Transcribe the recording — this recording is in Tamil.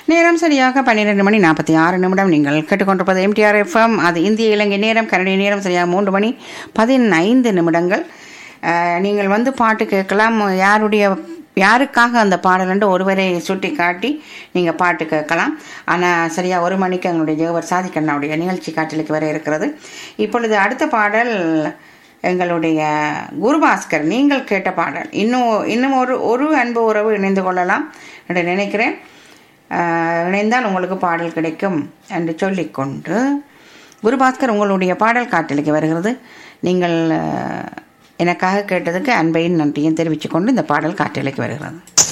நேரம் சரியாக பன்னிரெண்டு மணி நாற்பத்தி ஆறு நிமிடம் நீங்கள் கேட்டுக்கொண்டிருப்பது எம்டிஆர் எஃப்எம் அது இந்திய இலங்கை நேரம் கனடிய நேரம் சரியாக மூன்று மணி பதினைந்து நிமிடங்கள் அஹ், நீங்கள் வந்து பாட்டு கேட்கலாம் யாருடைய யாருக்காக அந்த பாடலன்று ஒருவரை சுட்டி காட்டி நீங்கள் பாட்டு கேட்கலாம் ஆனால் சரியாக ஒரு மணிக்கு எங்களுடைய ஜெகவர் சாதிக்கண்ணாவுடைய நிகழ்ச்சி காற்றலுக்கு வர இருக்கிறது இப்பொழுது அடுத்த பாடல் எங்களுடைய குருபாஸ்கர் நீங்கள் கேட்ட பாடல் இன்னும் இன்னும் ஒரு ஒரு அன்பு உறவு இணைந்து கொள்ளலாம் என்று நினைக்கிறேன் ஆஹ், இணைந்தால் உங்களுக்கு பாடல் கிடைக்கும் என்று சொல்லிக்கொண்டு குருபாஸ்கர் உங்களுடைய பாடல் காட்டலுக்கு வருகிறது நீங்கள் ஆஹ், எனக்காக கேட்டதுக்கு அன்பையும் நன்றியும் தெரிவித்துக்கொண்டு இந்த பாடல் காட்டலுக்கு வருகிறது